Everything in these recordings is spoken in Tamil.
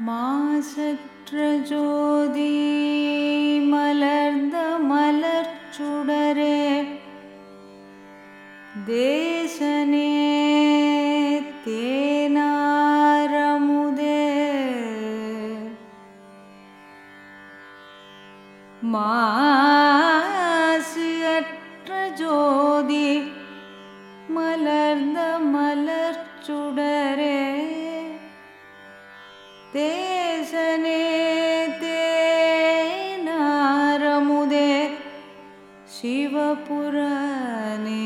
மாசற்ற ஜோதி மலர்ந்த மலர்ச் சுடரே தேசனே தேனாரமுதே மாசு அற்ற ஜோதி மலர்ந்த மலர்ச் சுடரே தேசனே தேனாரமுதே சிவபுராணே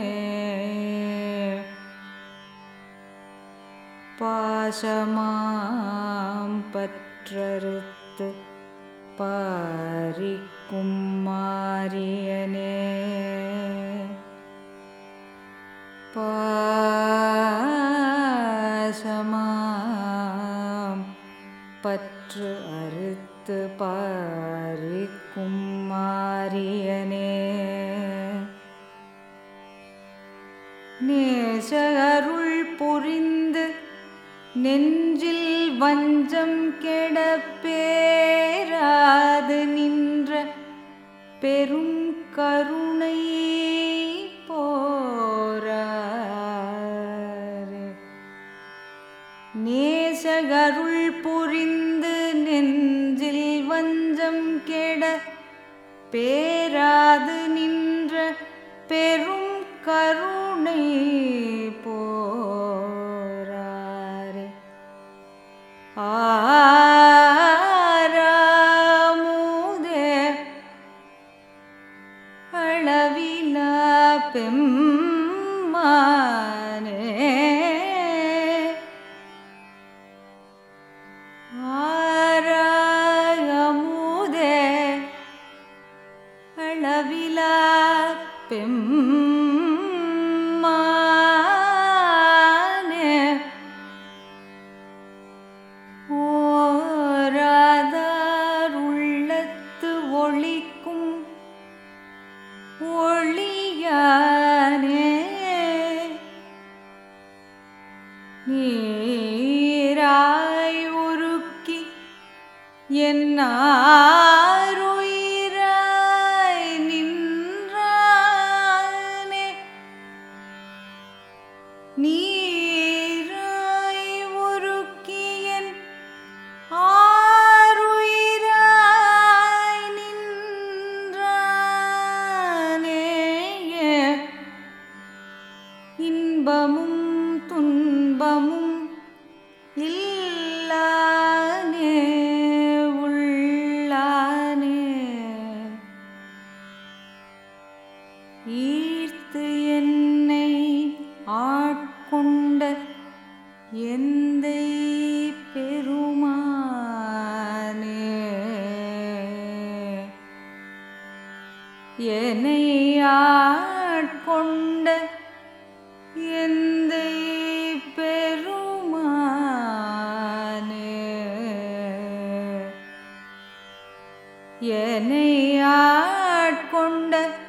பாசமாம் பற்றறுத்து பாரிக்கும் மாரியனே பாசமாம் பற்று அறுத்து பாரிக்கும் மாரியனே நேசருள் புரிந்து நெஞ்சில் வஞ்சம் கெட பேராது நின்ற பெரும் கருணை போராரே நேசகருள் புரிந்து நெஞ்சில் வஞ்சம் கெட பேராது நின்ற பெரும் கருணை போராரே ஆராமுதே அளவிலா பெம்மானே ஆராமுதே அளவிலா பெம்மானே ஓராதார் உள்ளத்து ஒளிக்கும் ஒளியானே நீராய் உருக்கி என்னாருயிராய் நின்றானே நீராய் உருக்கியன் ஆருயிராய் நின்றானே இன்பமும் துன்பமும் இல்லானே உள்ளானே ஈர்த்து என்னை ஆட்கொண்ட எந்தை பெருமானே என்னை ஆட்கொண்ட எந்தை பெருமானே என்னை ஆட்கொண்ட